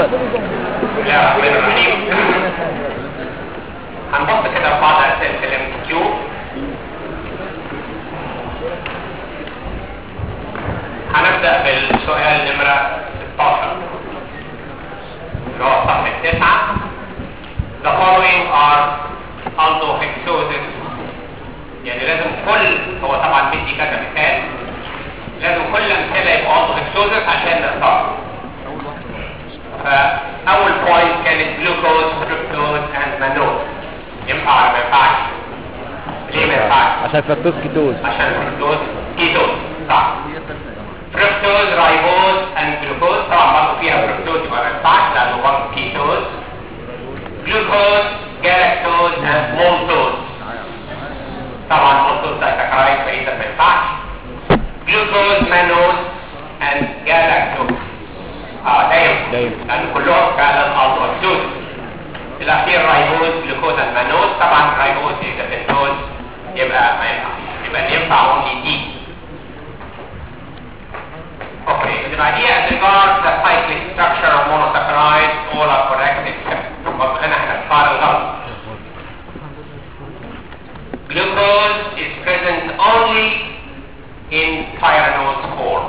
بسم الله الرحمن الرحيم هنبص كده في بعض اسئله الام كيو هنبدا بالسؤال نمره 16 اللي هو صفحه 9 The following are aldohexoses يعني لازم كل هو طبعا بدي كذا مثال لازم كل امثله يبقوا aldohexoses عشان نختار فاول بوينت كانت جلوكوز فركتوز اند مانوز ينفع ولا ما ينفعش ليه ما ينفعش عشان فركتوز كيتوز عشان فركتوز كيتوز صح فركتوز رايبوز اند جلوكوز طبعا برضه فيها فركتوز يبقى ما ينفعش لانه برضه كيتوز جلوكوز جالاكتوز اند مولتوز طبعا مولتوز دايساكرايد فاذا ما ينفعش جلوكوز مانوز اند جالاكتوز اه دايما دايما. لان كلهم فعلا الفاكتوز الاخير رايبوز جلوكوز المانوز طبعا رايبوز اذا بنتوز يبقى ما ينفعش يبقى ينفع اونلي دي اوكي اللي بعديها as regards the cyclic structure of monosaccharides all are correct except برضه هنا هنختار الغلط glucose is present only in pyranose form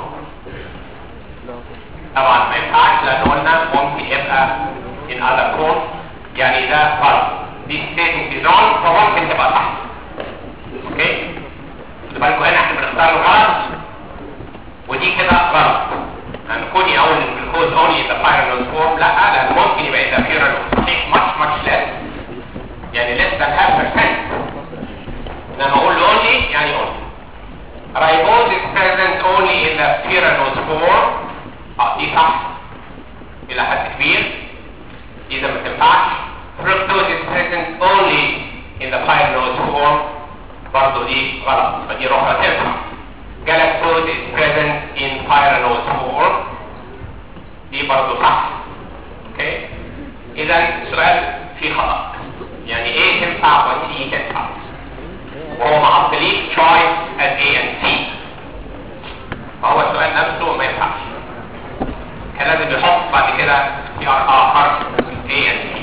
طبعا ما ينفعش لان قلنا ممكن يبقى in other form يعني ده غلط دي statement is wrong فممكن تبقى صح اوكي خدوا بالكم هنا احنا بنختار الغلط ودي كده غلط لان كوني اقول الجلوكوز اونلي ذا pyranose form لا لان ممكن يبقى اذا pyranose صحيح much much less يعني less than half percent لما اقول only يعني only ribose is present only in the pyranose form اه دي صح الى حد كبير اذا ما تنفعش fructose is present only in the pyranose form برضه دي غلط فدي روحها تنفع galactose is present in pyranose form دي برضه صح اوكي اذا السؤال فيه خطا يعني ايه تنفع وسي تنفع وهو معطلين choice as A and C فهو السؤال نفسه ما ينفعش كان لازم يحط بعد كده اختيار اخر A and C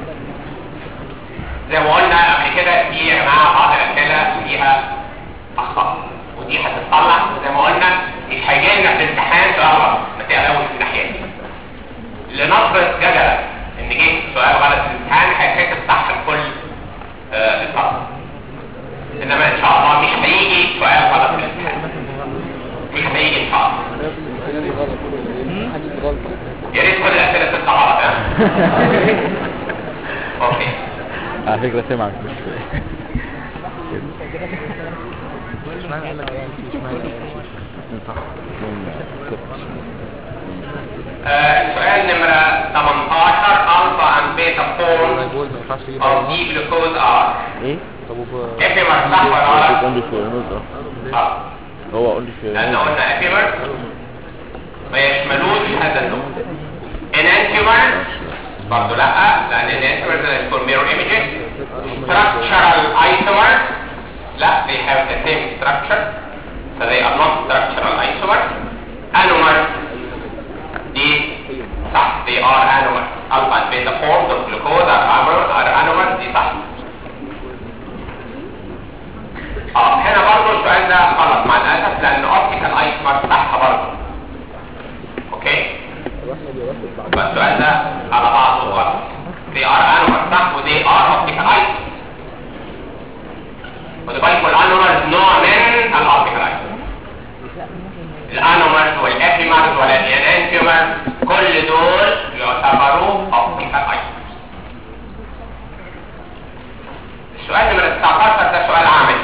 زي ما قلنا قبل كده في يا جماعه بعض الاسئله فيها اخطاء ودي هتتصلح زي ما قلنا مش هيجي لنا في الامتحان سؤال غلط ما تقلقوش من الناحيه دي لنفرض جدلا ان جه سؤال غلط في الامتحان هيتكتب صح لكل آه الفصل انما ان شاء الله مش هيجي سؤال غلط في الامتحان مش هيجي ان شاء الله يا ريت كل الاسئله تطلع غلط ها اوكي على فكرة سمعك بس آه، السؤال نمرة 18 الفا اند بيتا فورم الجول ما ينفعش يجيب of دي جلوكوز ار ايه؟ طب وب- افيمر صح ولا غلط؟ اونلي فيرنوز اه اه هو اونلي لان فيرنوز قلنا افيمر ما يشملوش هذا النوع انانتيومر برضه لا لان الانانتيومر ده يكون ميرور ايميجز structural isomers لا they have the same structure so they are not structural isomers anomers دي صح they are anomers alpha and beta forms of glucose are anomers are anomers دي صح اه هنا برضه السؤال ده غلط مع الاسف لان اوبتيكال ايسومر صح برضه اوكي يبقى السؤال ده على بعضه غلط they are anomers صح و they are optical isomers خدوا بالكم الانومرز نوع من الاوبتيكال ايسومر الانومرز والافيمرز والانانتيومرز كل دول يعتبروا اوبتيكال ايسومرز السؤال نمرة 19 ده سؤال عملي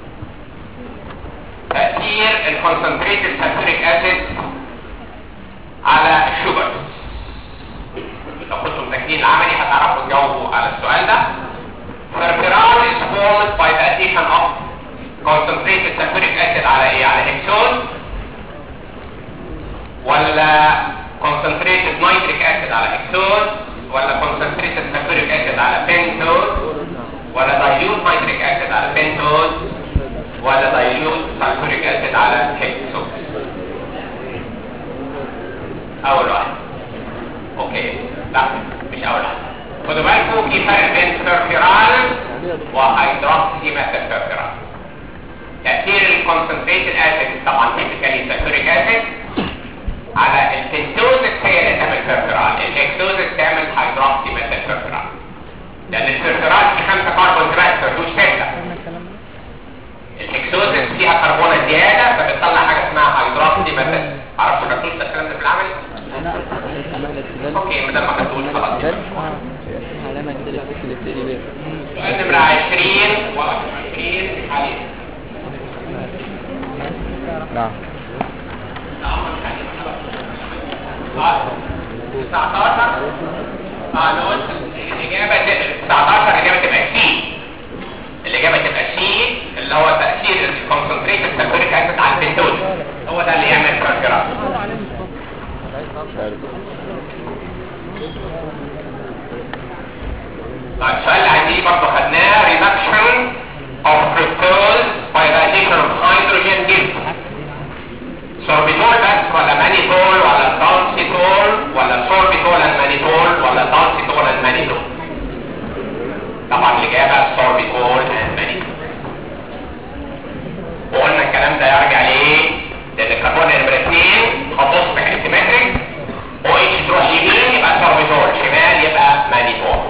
تأثير الكونسنتريتد سلفوريك اسيد على الشوجر لو كنتم مذاكرين العملي هتعرفوا تجاوبوا على السؤال ده Ferterol is formed by the addition of concentrated sulfuric acid على ايه؟ على hexone ولا concentrated nitric acid على hexone ولا concentrated sulfuric acid على pentose ولا dilute nitric acid على pentose ولا dilute sulfuric acid على hexose اول واحد اوكي لا مش اول واحده خدوا بالكم في فرق بين سيرفيرال وهيدروكسي ميثيلفيرال تأثير الكونسنتريتد اسيد طبعا تيبيكالي سلفوريك اسيد على البنتوزس هي اللي تعمل فيرفيرال الاكسوزس تعمل هيدروكسي ميثيلفيرال لان الفيرفيرال في خمسه كربون بس مفيهوش سته الاكسوزس فيها كربونه زياده فبتطلع حاجه اسمها هيدروكسي ميثيل معرفش خدتوش ده الكلام ده في العمل اوكي ما دام ما خدتوش خلاص علامة كده الفكر اللي بتقلي بيها سؤال نمرة 20 و 21 حاليا نعم 19 اه انا قلت الاجابه تبقى 19 الاجابه تبقى سي الاجابه تبقى سي اللي هو تاثير الكونسنتريشن سلفوريك اسيد على البنتوز هو ده اللي يعمل كركرات مش عارف طيب السؤال اللي عندي برضه خدناه reduction of fructose by the addition of hydrogen gives سوربيتول بس ولا مانيتول ولا دالسيتول ولا سوربيتول and مانيتول ولا دالسيتول and مانيتول طبعا الإجابة سوربيتول and مانيتول وقلنا الكلام ده يرجع لإيه؟ لأن الكربون نمرة 2 هتصبح انتيمتريك او اتش تروح يمين يبقى سوربيتول شمال يبقى مانيتول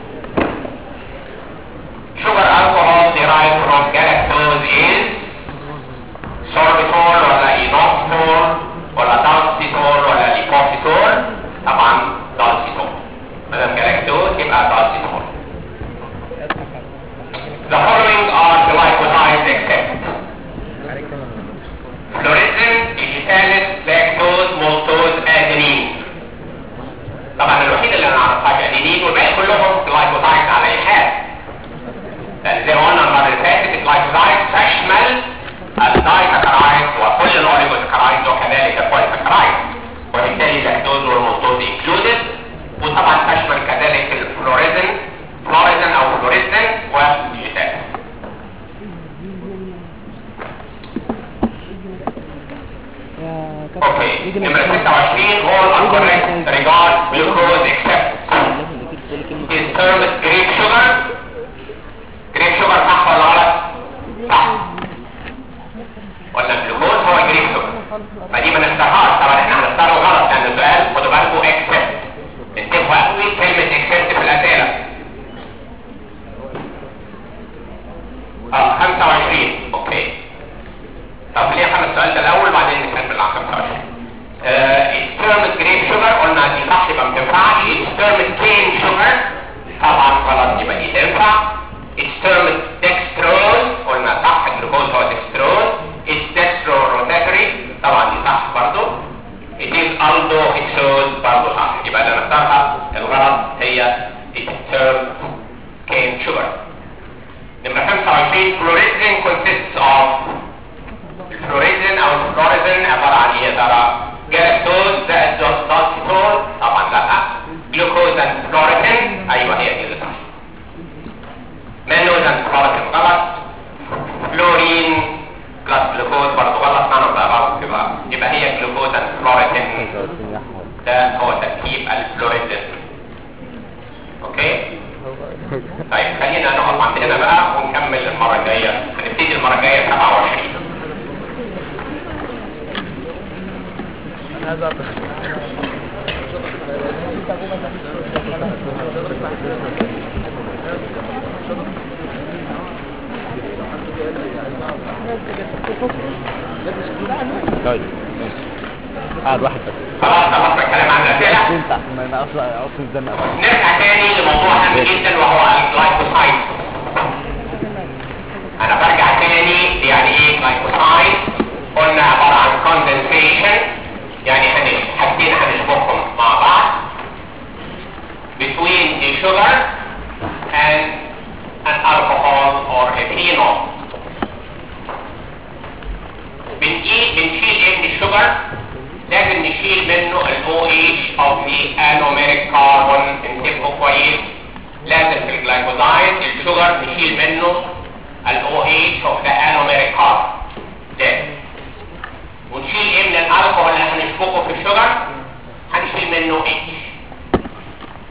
sugar alcohol derived from galactose is sorbitol ولا inositol ولا dulcitol ولا lipositol طبعا dulcitol ما دام galactose يبقى dulcitol The following are glycosides except fluorescent, digitalis, lactose, maltose, adenine طبعا الوحيد اللي انا اعرفها adenine والباقي كلهم glycosides على اي حال لان زي ما قلنا المره اللي فاتت الجلايكوزايد تشمل الدايساكرايد وكل الاوليجوساكرايد وكذلك البوليساكرايد وبالتالي اللاكتوز والمالتوز انكلودد وطبعا تشمل كذلك الفلوريزن فلوريزن او فلوريزن والديجيتال اوكي نمرة 26 all are correct regard glucose except is termed grape sugar جريب شوجر صح ولا غلط؟ صح ولا الجلوكوز هو الجريب شوجر فدي ما نختارهاش طبعا احنا هنختاره غلط لان السؤال خدوا بالكم اكسبت انتبهوا قوي كلمة اكسبت في الاسئلة اه 25 اوكي طب خلينا نخلص السؤال ده الاول بعدين نكمل على 25 الترمت جريب شوجر قلنا دي صح يبقى ما تنفعش الترمت كين شوجر طبعا غلط يبقى دي تنفع It's termed dextrose قلنا صح الجلوكوز هو dextrose It's dextrorotatory طبعا دي صح برضو It is aldohexose برضو صح يبقى اللي نختارها الغلط هي It's termed cane sugar نمرة 25 fluorescin consists of الفلوريزن او الفلوريزن عبارة عن ايه يا ترى؟ جلاكتوز زائد دالسيتول طبعا لا جلوكوز اند فلوريزن ايوه هي دي اللي صح مانوز اند فلوريزن غلط فلورين بلس جلوكوز برضه غلط انا بقى غلط يبقى يبقى هي جلوكوز اند فلوريزن 25 يا احمد ده هو تركيب الفلوريزن اوكي طيب خلينا نقف عند هنا بقى ونكمل المرة الجاية هنبتدي المرة الجاية 27 طيب ماشي قاعد واحد بس خلاص خلصنا الكلام عن الأسئلة انت عشان ما اصلا اصلا الزنقه بقى نرجع تاني لموضوع هام جدا وهو الجلايكوسايد انا برجع تاني يعني ايه جلايكوسايد قلنا عبارة عن كوندنسيشن يعني هنش حاجتين هنشبكهم مع بعض between the sugar and an alcohol or a phenol بنقيل بنشيل ايه من الشجر لازم نشيل منه ال OH of the anomeric carbon انتبهوا كويس لازم في الجلايكوزايد الشجر نشيل منه ال OH of the anomeric carbon لازم ونشيل ايه من الالكوهول اللي هنشبكه في الشجر هنشيل منه H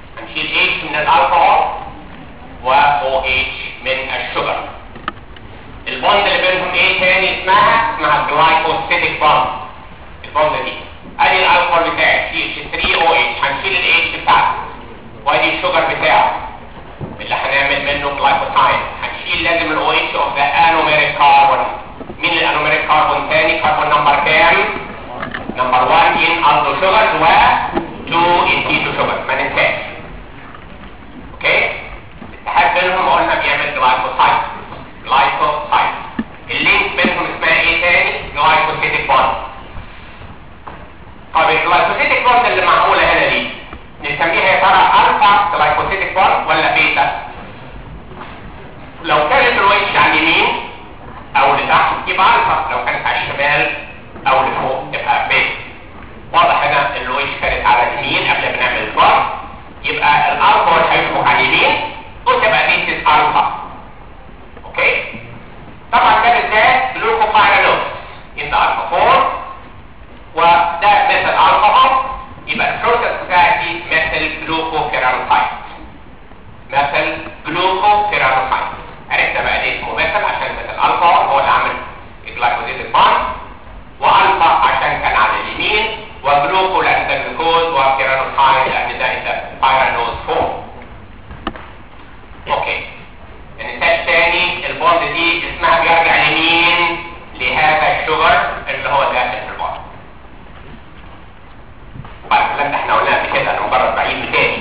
جلايكوسيتيك بوند البوند دي ادي الالكول بتاعي شيل 3 او اتش هنشيل الاتش بتاعته وادي الشجر بتاعه اللي هنعمل منه جلايكوسايد هنشيل لازم الاو اتش اوف ذا انوميريك كاربون مين الانوميريك كاربون تاني كاربون نمبر كام نمبر 1 ان الدو شوجرز و 2 ان كيتو شوجر ما ننساش اوكي الاتحاد بينهم قلنا بيعمل جلايكوسايد جلايكوسايد اللينك بينهم اسمها ايه تاني جلايكوسيتيك بوند طب الجلايكوسيتيك بوند اللي معموله هنا دي نسميها يا ترى الفا جلايكوسيتيك بوند ولا بيتا لو كانت الوش على اليمين او لتحت يبقى الفا لو كانت على الشمال او لفوق تبقى بيتا واضح هنا الوش كانت على اليمين قبل ما نعمل البار يبقى الالكول هيشبك على اليمين وتبقى دي الفا اوكي طبعا ده بالذات جلوكوفايرانوز ان الفا 4 وده مثل الكحول يبقى البروسيس بتاعتي مثل جلوكوفيرانوسايد مثل جلوكوفيرانوسايد عرفنا بقى ليه اسمه مثل عشان مثل الكحول هو اللي عامل الجلايكوزيد بوند والفا عشان كان على اليمين وجلوكو لان ده جلوكوز وفيرانوسايد لان ده ده فيرانوز فورم اوكي النتاج تاني البوند دي اسمها بيرجع لمين لهذا الشجر اللي هو داخل في البوند طيب الكلام ده احنا قلناه قبل كده انا مجرد بعيد تاني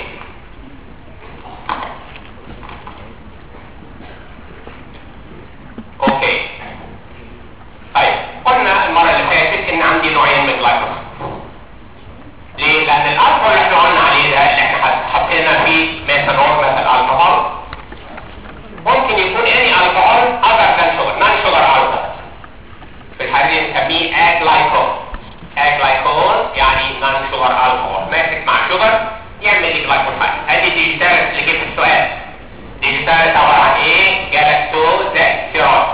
اوكي طيب قلنا المره اللي فاتت ان عندي نوعين من الجلايكوز ليه؟ لان الالكحول اللي احنا قلنا عليه ده اللي احنا حطينا فيه ميثانول مثل الكحول ممكن يكون اني الكحول other than sugar non sugar alcohol في الحالة دي نسميه اجلايكول اجلايكول يعني non sugar alcohol ماسك مع شجر يعمل لي جلايكوسايد ادي ديجيتالس اللي جه في السؤال ديجيتالس عبارة عن ايه؟ جالاكتوزاكسيروز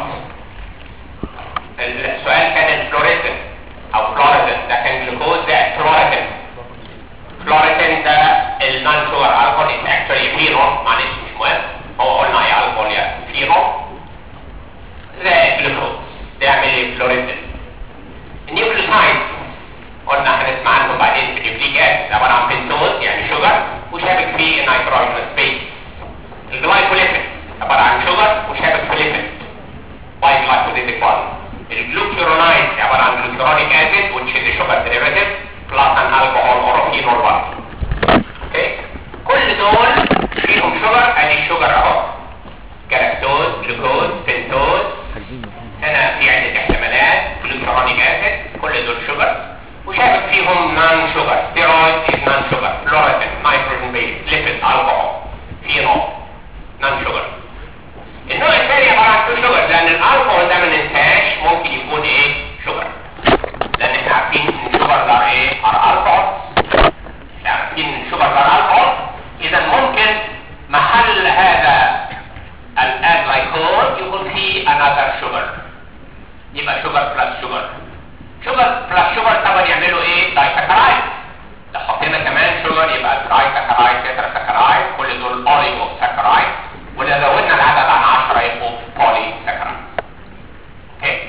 السؤال كان الفلوريسن او فلوريسن ده كان جلوكوز ده فلوريسن فلوريسن ده النون شوجر الكحول اتس اكشولي فينول معلش مش مهم هو قلنا ايه الكحول يعني فينول زي جلوكوز ده يعمل لي فلوريسن النيوكليوتايد قلنا هنسمع عنهم بعدين في النيوكليك اسيد عباره عن بنتوز يعني شوجر وشابك فيه النيتروجين سبيس الجلايكوليبيد عباره عن شوجر وشابك في ليبيد باي جلايكوزيتيك بوند الجلوكيرونايد عباره عن جلوكيرونيك اسيد which is a sugar derivative plus an alcohol or a phenol bond اوكي كل دول فيهم شوجر ادي الشوجر اهو جلاكتوز جلوكوز بنتوز هنا في عدة احتمالات جلوكيرونيك اسيد كل دول شوجر وشابك فيهم نان شوجر ستيرويد از نان شوجر فلوريسن نيتروجين بيز ليبيد الكحول فينول نان شوجر النوع الثاني عباره عن تو شوجر لان الالكحول ده ما ننساش ممكن يكون ايه شوجر لان احنا عارفين ان الشوجر ده ايه ار الكحول احنا عارفين ان الشوجر ده الكحول اذا ممكن محل هذا الجلايكول يكون فيه another sugar يبقى شوجر بلس شوجر شوجر بلس شوجر طبعا يعملوا ايه دايساكرايد لو حطينا كمان شوجر يبقى ترايساكرايد تتراساكرايد كل دول اوليجو ساكرايد ولو زودنا العدد عن 10 يبقوا بولي ساكرايد اوكي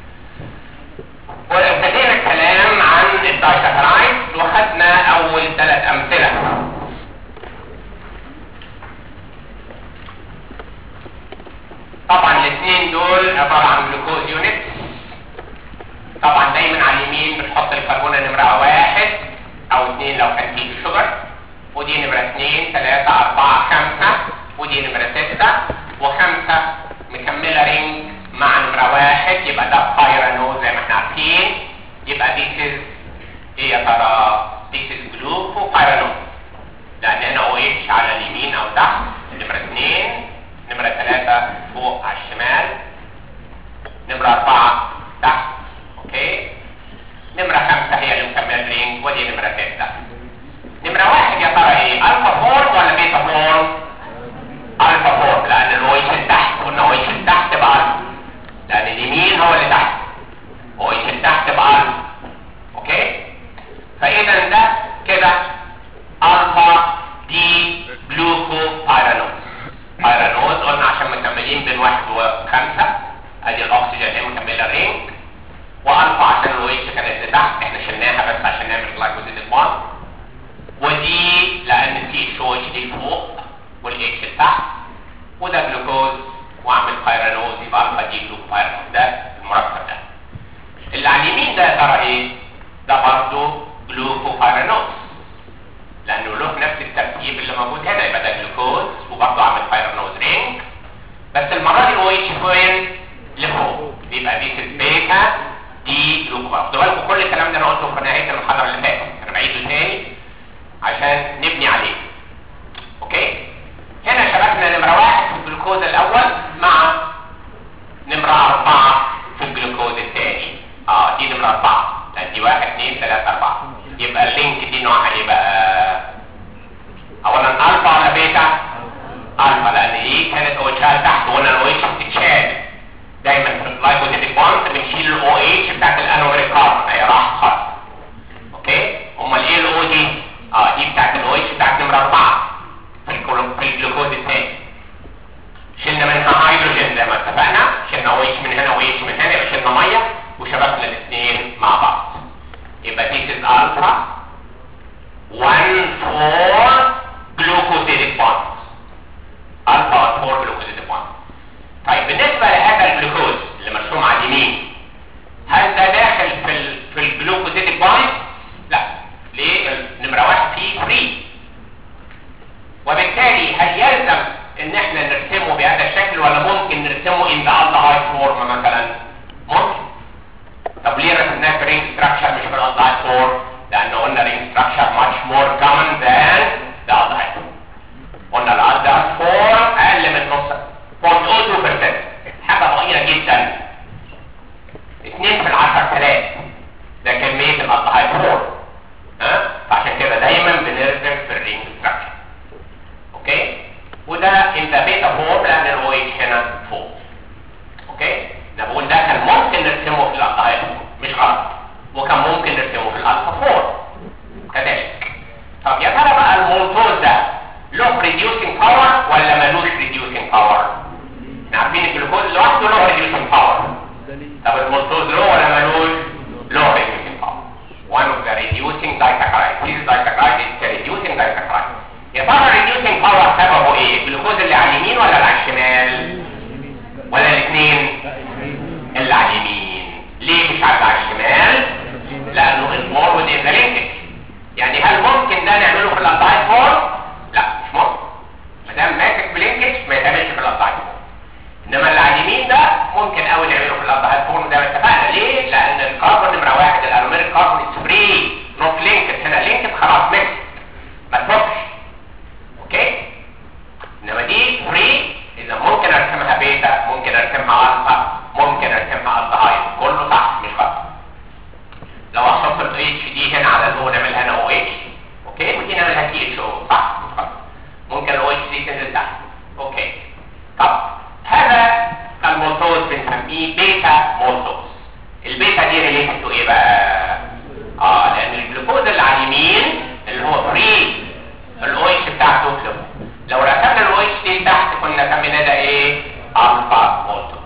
وابتدينا الكلام عن الدايساكرايد وخدنا اول ثلاث امثله طبعا الاثنين دول عباره عن جلوكوز يونت طبعا دايما على اليمين بتحط الكربونه نمره واحد او اثنين لو كان فيه شجر ودي نمره اثنين ثلاثة أربعة خمسة ودي نمرة ستة وخمسة مكملة رينج مع نمرة واحد يبقى ده بايرانو زي ما احنا عارفين يبقى this is ايه يا ترى this is glucopyranose لأن هنا او اتش على اليمين أو تحت نمرة اثنين نمرة ثلاثة فوق على الشمال نمرة أربعة تحت اوكي نمرة خمسة هي اللي مكملة رينج ودي نمرة ستة نمرة واحد يا ترى ايه الفا فورم ولا بيتا فورم الفا فورم لان الويش تحت قلنا ويش تحت بقى الفا لان اليمين هو اللي تحت ويش تحت بقى الفا اوكي فاذا ده كده الفا دي جلوكو بايرانوز بايرانوز قلنا عشان مكملين بين واحد وخمسة ادي الاكسجين هي مكملة رينج والفا عشان الاو اتش كانت لتحت احنا شلناها بس عشان نعمل جلايكوزيد 1 ودي لان سي اتش او اتش دي فوق والاتش لتحت وده جلوكوز واعمل بايرانوز يبقى الفا دي جلوكوبايرانوز ده المركب ده اللي على اليمين ده يا ترى ايه؟ ده برضه جلوكوبايرانوز لانه له نفس الترتيب اللي موجود هنا يبقى ده جلوكوز وبرضه عامل بايرانوز رينج بس المره دي الاو اتش فين؟ لفوق يبقى دي بيتا دي جلوكوز خدوا بالكم كل الكلام ده انا قلته في نهايه المحاضره اللي فاتت انا بعيده تاني عشان نبني عليه اوكي هنا شبكنا نمره واحد في الجلوكوز الاول مع نمره اربعه في الجلوكوز الثاني اه دي نمره اربعه لان دي واحد اثنين ثلاثه اربعه يبقى اللينك دي نوعها ايه بقى اولا الفا ولا بيتا الفا لان دي كانت او اتش تحت وهنا الاو اتش بتتشال دايما في الجلايكوزيديك بوند بنشيل الاو اتش بتاعت الانوميريك كاربون هي راحت خالص اوكي امال ايه الاو دي اه دي بتاعت الاو اتش بتاعت نمره اربعه في الكلو- في الجلوكوز الثاني شلنا منها هيدروجين زي ما اتفقنا شلنا او اتش من هنا و اتش من هنا يبقى شلنا ميه وشبكنا الاثنين مع بعض يبقى this is alpha 1 4 glucosidic bonds alpha 1 4 glucosidic bonds طيب بالنسبة لهذا الجلوكوز اللي مرسوم على اليمين هل ده داخل في ال في الجلوكوزيديك بوند؟ لا ليه؟ نمرة واحد فيه فري وبالتالي هل يلزم ان احنا نرسمه بهذا الشكل ولا ممكن نرسمه in the aldehyde form مثلا؟ ممكن طب ليه رسمناه في رينج ستراكشر مش في الالدهايد فورم؟ لان قلنا رينج ستراكشر much more common than the aldehyde قلنا الالدهايد فورم اقل من نص 0.02% حاجه صغيره جدا 2 في العشر تلاف ده كميه الالدهايد فورم ها فعشان كده دايما بنرسم في الرينج ستراكشر اوكي وده ان ذا بيتا فورم لان الاو اتش هنا فوق اوكي ده بقول ده كان ممكن نرسمه في الالدهايد فورم مش غلط وكان ممكن نرسمه في الالفا فورم كذلك طب يا ترى بقى المولتوز ده له ريديوسينج باور ولا ملوش ريديوسينج باور عارفين الجلوكوز لوحده له ريديوسينج باور طب المولتوز له ولا ملوش له ريديوسينج باور one of the reducing disaccharides this disaccharide is the reducing disaccharide يا ترى reducing power سببه ايه الجلوكوز اللي على اليمين ولا اللي على الشمال ولا الاثنين اللي على اليمين ليه مش على الشمال لانه is more within the linkage يعني هل ممكن ده نعمله في الالدهايد فورم لا مش ممكن ما دام ماسك بلينكج ما يتعملش في الالدهايد فورم انما اللي على اليمين ده ممكن قوي نعمله في الالدهايد فورم زي ما اتفقنا ليه لان الكربون نمره واحد الالوميريك كربون از فري نوت لينكد هنا لينكد خلاص ميكس ما تفكش اوكي انما دي فري اذا ممكن ارسمها بيتا ممكن ارسمها الفا ممكن ارسمها الدهايد كله صح مش غلط لو احط ال اتش دي هنا على الاو نعملها هنا او اتش اوكي ودي نعملها تي اتش او صح مش غلط ممكن الاو اتش دي تنزل تحت اوكي طب هذا المولتوز بنسميه بيتا مولتوز البيتا دي ريليتد تو ايه بقى اه لان الجلوكوز اللي على اليمين اللي هو فري الاو اتش بتاعته لو لو رسمنا الاو اتش دي تحت كنا سميناه ده ايه الفا مولتوز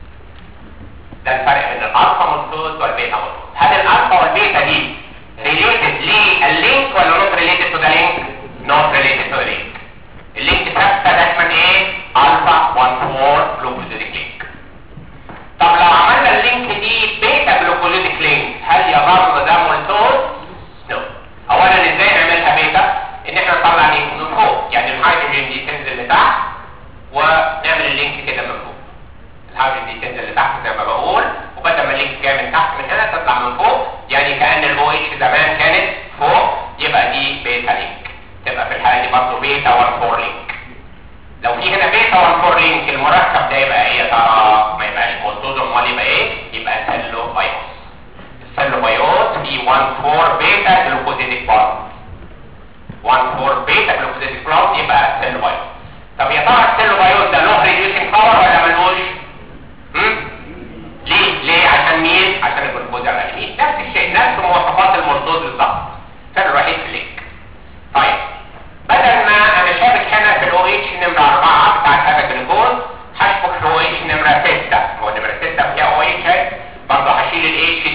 ده الفرق بين الالفا مولتوز والبيتا مولتوز هل الالفا والبيتا دي ريليتد لللينك ولا نوت ريليتد تو ذا لينك نوت ريليتد تو ذا لينك اللينك ثابته دايما ايه الفا 1 4 جلوكوزيديك لينك طب لو عملنا اللينك دي بيتا جلوكوزيديك لينك هل يضر ده مولتوز نو اولا ازاي نعملها بيتا ان احنا نطلع لينك من فوق يعني الهيدروجين دي تنزل لتحت ونعمل اللينك كده من فوق الهيدروجين دي تنزل لتحت زي ما بقول وبدل ما اللينك جاي من تحت من هنا تطلع من فوق يعني كان الاو اتش زمان كانت فوق يبقى دي بيتا لينك تبقى في الحاله دي برضه بيتا 1 4 لينك لو في هنا بيتا 1 4 لينك المركب ده يبقى ايه يا ترى ما يبقاش مولتوز امال يبقى ايه يبقى سيلو بايوس السيلو بايوس في 1 4 بيتا جلوكوزيديك بوند 1 4 بيتا جلوكوزيديك بوند يبقى سيلو بايوس طب يا ترى السيلو بايوس ده له ريديوسينج باور ولا ملوش هم؟ ليه ليه عشان مين عشان الجلوكوز على اليمين نفس الشيء نفس مواصفات المولتوز بالظبط فرق الوحيد في اللينك طيب بدل ما انا شابك هنا في الاو اتش نمره 4 بتاعت هذا الجلوكوز هشبك في الاو اتش نمره 6 هو نمره 6 فيها او اتش برضه هشيل الاي اتش دي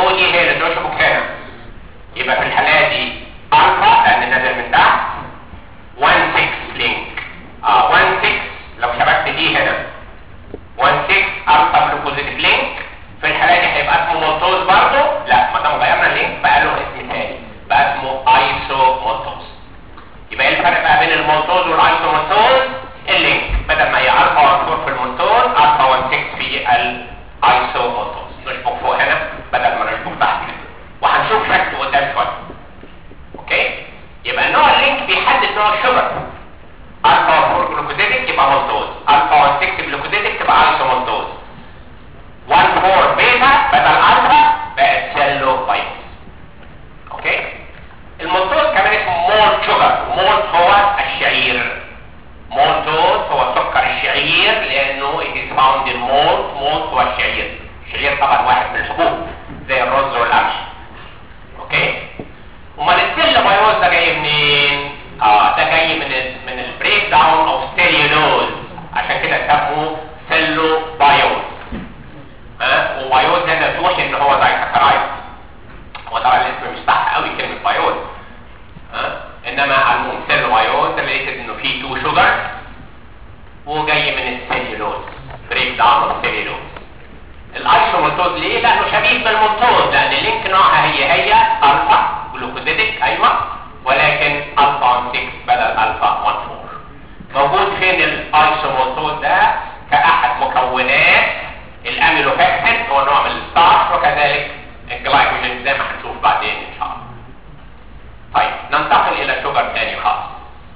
او دي هي اللي تشبك هنا يبقى في الحالة دي الفا لان نازل من تحت 1 6 لينك اه 1 6 لو شبكت دي هنا 1 6 الفا جلوكوزيتيك لينك في الحالة دي هيبقى اسمه مولتوز برضه لا ما دام غيرنا اللينك بقى له اسم تاني بقى اسمه ايسو مولتوز يبقى ايه الفرق بقى بين المولتوز والايسو مولتوز اللينك بدل ما هي الفا 1 في المولتوز الفا 1 6 في الايسو مولتوز نشبك فوق هنا بدل ما نشبك تحت كده وهنشوف شكله قدام شويه اوكي يبقى نوع اللينك بيحدد نوع الشجر الفا 4 جلوكوزيتيك يبقى مولتوز الفا 1 6 جلوكوزيتيك تبقى ايسو مولتوز 1 4 بيتا بدل الفا بقت سيلو بايوس اوكي المولتوز كمان اسمه مولت شوجر مولت هو الشعير مولتوز هو سكر الشعير لانه it is found in malt مولت هو الشعير الشعير طبعا واحد من الحبوب زي الرز والقمح اوكي امال السيل بايوز ده جاي منين اه ده جاي من ال من البريك داون اوف ستيريولوز عشان كده سموه سيلو بايوز ها وبايوز هنا توحي ان هو دايسكرايد هو طبعا الاسم مش صح قوي كلمه بايوز ها انما على المهم سيل بايوز ريليتد انه فيه تو شوجر وجاي من السيلولوز بريك داون اوف سيلولوز الايسومولتوز ليه؟ لانه شبيه بالمولتوز لان اللينك نوعها هي هي الفا جلوكوزيتيك ايوه ولكن الفا 6 بدل الفا 1 4 موجود فين الايسومولتوز ده كاحد مكونات الاميلو بيبتيد هو نوع من الستارش وكذلك الجلايكوجين زي ما هنشوف بعدين ان شاء الله طيب ننتقل الى شوجر تاني خالص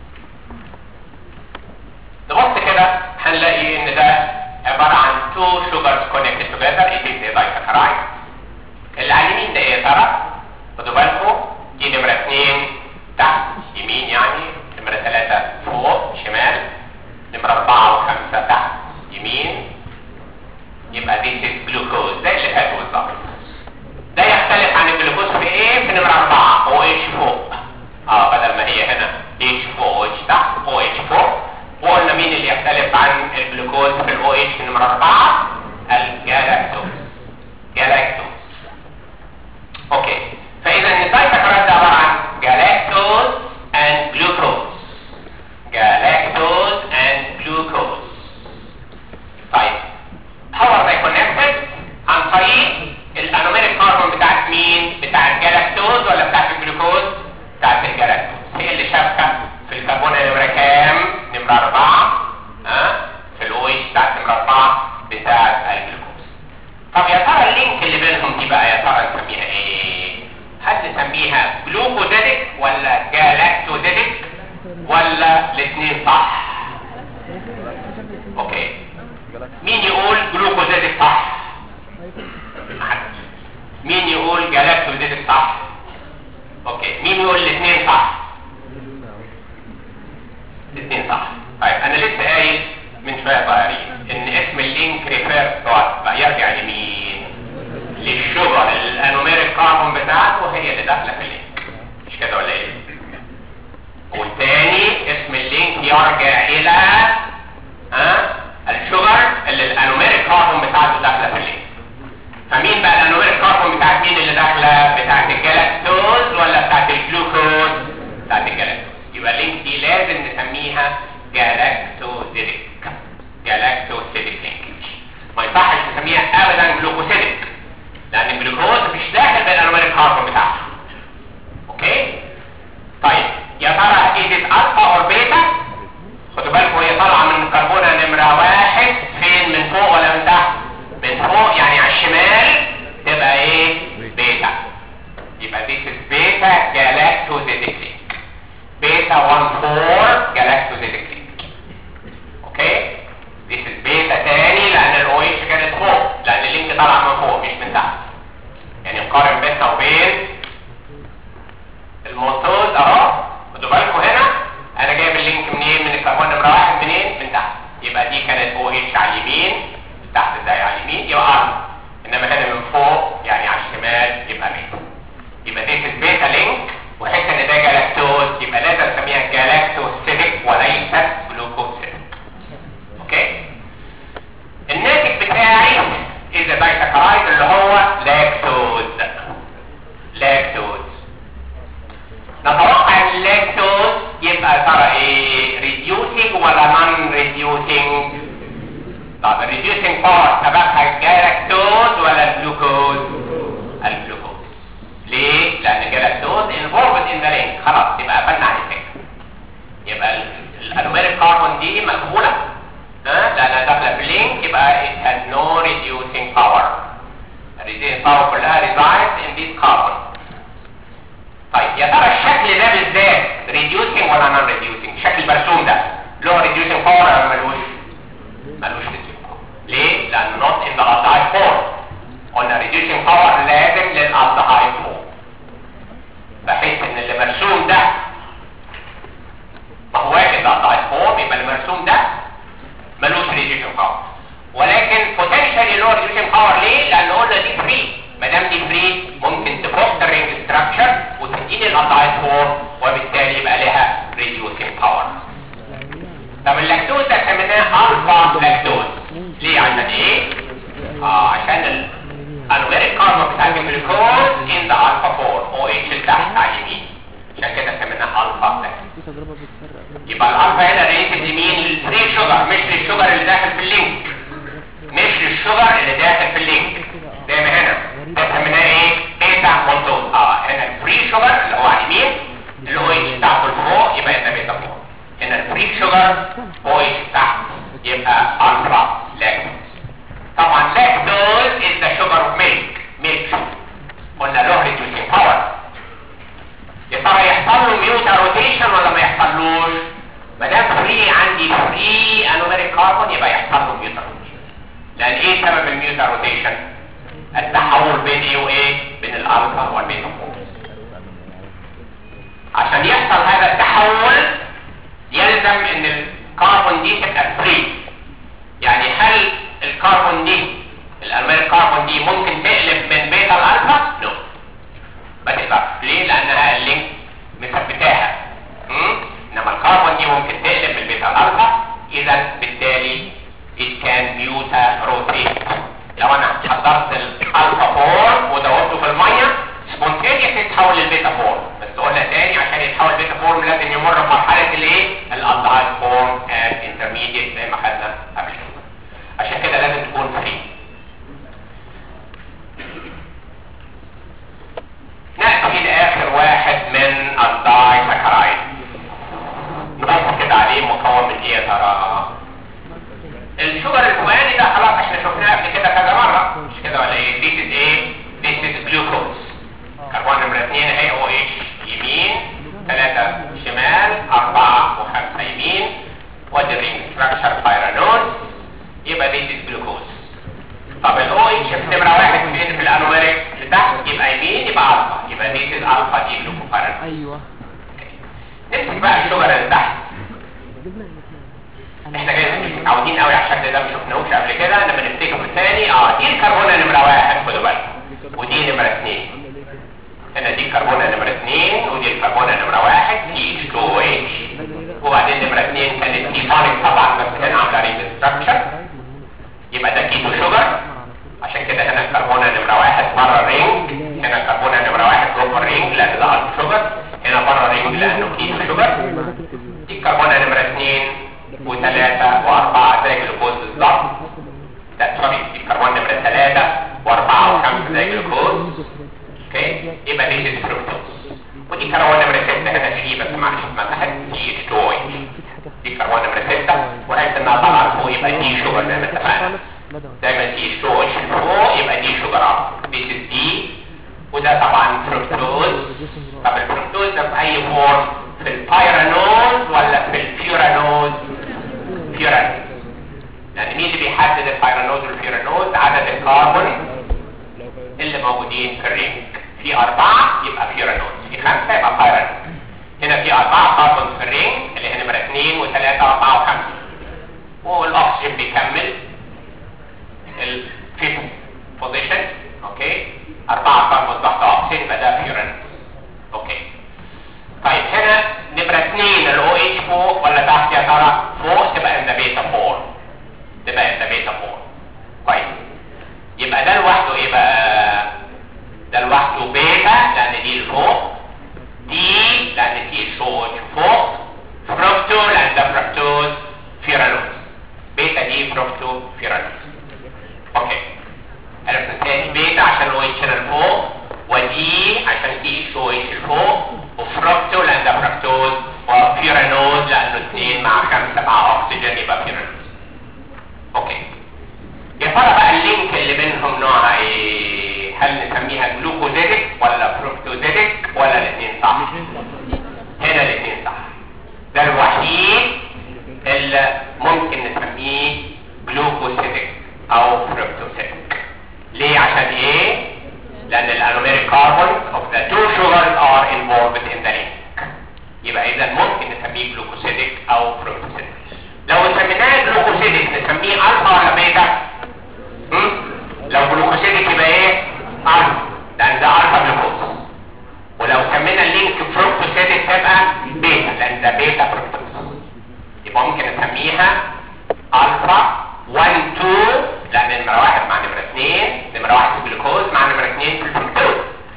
نبص كده هنلاقي ان ده عبارة عن two sugars connected together it is a disaccharide اللي على اليمين ده ايه يا ترى؟ خدوا بالكم دي نمرة اتنين تحت يمين يعني نمرة ثلاثة فوق شمال نمرة أربعة وخمسة تحت يمين يبقى دي is glucose زي اللي فاتوا بالظبط ده يختلف عن الجلوكوز في ايه؟ في نمرة أربعة او اتش فوق اه بدل ما هي هنا اتش فوق واتش تحت او اتش فوق وقلنا مين اللي يختلف عن الجلوكوز في الاو اتش نمرة أربعة الجلاكتوز جلاكتوز اوكي فإذا الدايسكرايد ده عبارة عن جلاكتوز and glucose جلاكتوز and glucose طيب how are they connected عن طريق الانوميريك كاربون بتاعت مين بتاعت الجلاكتوز ولا بتاعت الجلوكوز بتاعت الجلاكتوز هي اللي شابكه في الكربون نمره كام نمره أربعة ها في الاو اتش بتاعت نمره أربعة بتاعت الجلوكوز طب يا ترى اللينك اللي بينهم دي بقى يا ترى نسميها ايه هل نسميها جلوكوزيدك ولا جالاكتوزيدك ولا الاثنين صح اوكي مين يقول جلوكوزيدك صح محدش. مين يقول جالاكتوزيدك صح اوكي مين يقول الاثنين صح الاثنين صح طيب انا لسه قايل من شويه صغيرين ان اسم اللينك ريفير بقى يرجع لمين للشجر الانوميريك كاربون بتاعته هي اللي داخله في اللينك مش كده ولا ايه والتاني اسم اللينك يرجع الى ها الشجر اللي الانوميريك كاربون بتاعته داخله في اللينك فمين بقى الانوميريك كاربون بتاعت مين اللي داخله بتاعت الجلاكتوز ولا بتاعت الجلوكوز بتاعت الجلاكتوز يبقى اللينك دي لازم نسميها جلاكتوزيدك جلاكتوزيدك لينكج ما يصحش نسميها ابدا جلوكوسيدك لان الجلوكوز مش داخل بالانوميريك كاربون بتاعته اوكي طيب يا ترى ايدت الفا اور بيتا خدوا بالكم هي طالعه من الكربونه نمره واحد فين من فوق ولا من تحت من فوق يعني على الشمال تبقى ايه بيتا يبقى this is بيتا جلاكتوزيدك لينك بيتا 1 4 جلاكتوزيدك لينك اوكي this is بيتا تاني لان الاو اتش كانت فوق لان اللينك طالع من فوق مش من تحت يعني نقارن بينها وبين المولتوز اهو خدوا بالكم هنا انا جايب اللينك منين من الكربون نمره واحد منين من تحت يبقى دي كانت او اتش على اليمين تحت ازاي على اليمين يبقى ارض انما هنا من فوق يعني على الشمال يبقى بيتا يبقى دي بيتا لينك وحيث ان ده جلاكتوز يبقى لازم نسميها جلاكتوسيدك وليست جلوكوسيدك اوكي الناتج بتاعي اذا دايسكرايد اللي هو لاكتوز reducing power سببها الجلاكتوز ولا الجلوكوز الجلوكوز ليه لان الجلاكتوز involved in the ring خلاص يبقى قفلنا على الفكره يبقى الانوميريك كاربون دي مقبوله ها لانها داخله في اللينك يبقى it has no reducing power الريديوسينج باور كلها resides in this carbon طيب يا ترى الشكل ده بالذات reducing ولا non reducing الشكل المرسوم ده له reducing power ولا ملوش ملوش reducing power ليه لانه not in the aldehyde form قلنا reducing power لازم للالdehyde form بحيث ان اللي مرسوم ده ما هو واخد aldehyde form يبقى المرسوم ده ملوش reducing power ولكن potentially له reducing power ليه لان قلنا دي فري ما دام دي فري ممكن تفك الرينج ستراكشر وتديني الالdehyde form وبالتالي يبقى لها reducing power طب اللاكتوز ده سميناه الفا لاكتوز ليه عشان ايه اه عشان الانوميريك كاربون بتاع الجلوكوز ان ذا الفا فورم او اتش اللي تحت على اليمين عشان كده سميناه الفا لاكتوز في تجربة بتفرق بين يبقى الالفا هنا ريليتد لمين للفري شوجر مش للشوجر اللي داخل في اللينك مش للشوجر اللي داخل في اللينك زي ما هنا ده سميناه ايه بيتا كونتوز اه هنا الفري شوجر اللي هو على اليمين اللي هو اتش بتاعته لفوق يبقى هنا بيتا فوق هنا الفري شوجر هو اتش تحت يبقى الفا لاكتوز طبعا لاكتوز is the sugar of milk milk قلنا له reducing power يا ترى يحصل له ميوتا روتيشن ولا ما يحصلوش ما دام فري عندي فري انوميريك كاربون يبقى يحصل له ميوتا روتيشن لان ايه سبب الميوتا روتيشن التحول بين ايه وايه بين الالفا والبيتا عشان يحصل هذا التحول يلزم ان الكربون دي تبقى فري يعني هل الكربون دي الانوميريك كاربون دي ممكن تقلب من بيتا الالفا نو ما تقدرش ليه لانها اللينك مثبتاها مم؟ انما الكربون دي ممكن تقلب من البيتا الالفا اذا بالتالي it can muta rotate لو انا حضرت الالفا فورم ودورته في الميه سبونتينيوس يتحول للبيتا فورم بس قلنا تاني عشان يتحول لبيتا فورم لازم يمر بمرحله الايه الالدهايد فورم and intermediate زي ما خدنا قبل كده عشان كده لازم تكون فري نأتي لآخر واحد من الداي سكرايد نبص كده عليه مكون من ايه يا ترى الشجر الفوقاني ده خلاص احنا شفناه قبل كده كذا مرة مش كده ولا ايه this is ايه this is glucose كربون نمرة اتنين اهي او اتش يمين ثلاثة شمال أربعة وخمسة يمين وادي الرينج ستراكشر بايرانون يبقى this is glucose طب الاو اتش في نمرة واحد فين في الانوميريك لتحت يبقى يمين يبقى الفا يبقى this is الفا دي جلوكوبارانون ايوه نمسك بقى الشجر اللي تحت احنا جايز مش متعودين قوي على الشكل ده ما شفناهوش قبل كده لما نفتكر الثاني اه دي الكربونه نمره واحد خدوا بالكم ودي نمره اثنين هنا دي الكربونه نمره اثنين ودي الكربونه نمره واحد سي اتش 2 او اتش وبعدين نمره اثنين كانت كيتونيك طبعا بس كان عامله ريز ستراكشر يبقى ده كيتو شوجر عشان كده هنا الكربونه نمره واحد بره الرينج هنا الكربونه نمره واحد جوه الرينج لان ده الف شوجر هنا بره الرينج لانه كيتو شوجر دي الكربونه نمره اثنين وثلاثة وأربعة زي الجلوكوز بالظبط لا سوري دي الكربون نمرة ثلاثة وأربعة وخمسة زي الجلوكوز اوكي يبقى دي دي الفركتوز ودي كربون نمرة ستة هنا في بس معلش اتمسحت سي اتش 2 اتش دي كربون نمرة ستة وحيث انها طالعة فوق يبقى دي شوجر زي ما اتفقنا دايما سي اتش 2 اتش فوق يبقى دي شوجر اب دي دي وده طبعا فركتوز طب الفركتوز ده في اي فورم في البايرانوز ولا في الفيورانوز فيورانوز لان مين اللي بيحدد البايرانوز والفيورانوز عدد الكربون اللي موجودين في الرينج في أربعة يبقى فيورانوز في خمسة يبقى بايرانوز هنا في أربعة كربون في الرينج اللي هي نمرة اثنين وثلاثة وأربعة وخمسة والأكسجين بيكمل الفيفث بوزيشن اوكي أربعة كربون تحت أكسجين يبقى ده فيورانوز اوكي طيب هنا نمرة اثنين الاو اتش فوق ولا تحت يا ترى فوق تبقى ان بيتا فور تبقى ان بيتا فور كويس يبقى ده لوحده ايه بقى ده لوحده بيتا لان دي الفوق دي لان دي الشو فوق فركتو لان ده فركتوز فيرانوز بيتا دي فركتو فيرانوز اتش الفوق ودي عشان في اتش او اتش الفوق وفركتو لان ده فركتوز وبيرانوز لانه اثنين مع خمسه مع اكسجين يبقى بيرانوز اوكي يا ترى بقى اللينك اللي بينهم نوعها ايه هل نسميها جلوكوزيدك ولا فركتوزيدك ولا الاثنين صح هنا الاثنين صح ده الوحيد اللي ممكن نسميه جلوكوسيدك او فركتوسيدك ليه عشان ايه لان الانوميريك كاربونز of the two sugars are involved in the link يبقى اذا ممكن نسميه جلوكوسيدك او فركتوسيدك لو سميناه جلوكوسيدك نسميه الفا ولا بيتا هم؟ لو جلوكوسيدك يبقى ايه الفا لان ده الفا جلوكوز ولو سمينا اللينك فركتوسيدك تبقى بيتا لان ده بيتا فركتوز يبقى ممكن نسميها الفا 1 2 لان نمره واحد مع نمره اثنين نمره واحد في الجلوكوز مع نمره اثنين في الفركتوز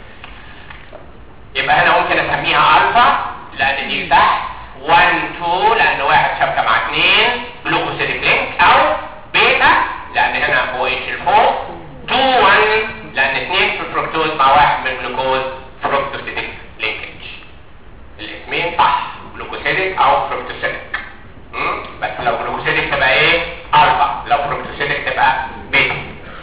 يبقى هنا ممكن اسميها الفا لان دي تحت 1 2 لان واحد شبكه مع اثنين جلوكوسيدك لينك او بيتا لان هنا هو اتش الفوق 2 1 لان اثنين في الفركتوز مع واحد من الجلوكوز فركتوسيدك لينكج الاسمين صح جلوكوسيدك او فركتوسيدك مم؟ بس لو جلوكوسيدك تبقى ايه الفا لو فركتوسيدك تبقى بيتا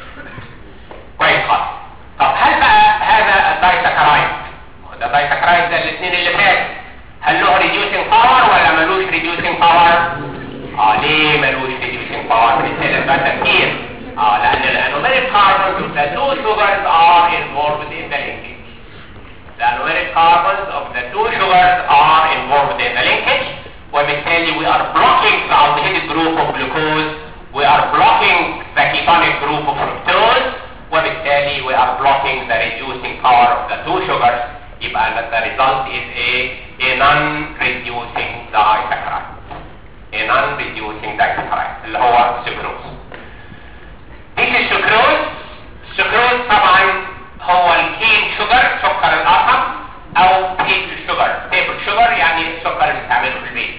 كويس خالص طب هل بقى هذا الدايساكرايد ده الدايساكرايد ده الاثنين اللي فاتوا هل له ريديوسينج باور ولا ملوش ريديوسينج باور اه ليه ملوش ريديوسينج باور بنسال بقى تفكير اه لان الانوميريك كاربونز the two sugars are involved in the linkage the anumeric carbons of the two sugars are involved in the linkage وبالتالي we are blocking the aldehydic group of glucose we are blocking the ketonic group of fructose وبالتالي we are blocking the reducing power of the two sugars يبقى the result is a, a non-reducing disaccharide a non-reducing disaccharide اللي هو sucrose This is sucrose sucrose طبعا هو الكين شوجر سكر القصب او تيبل شوجر تيبل شوجر يعني السكر اللي بنستعمله في البيت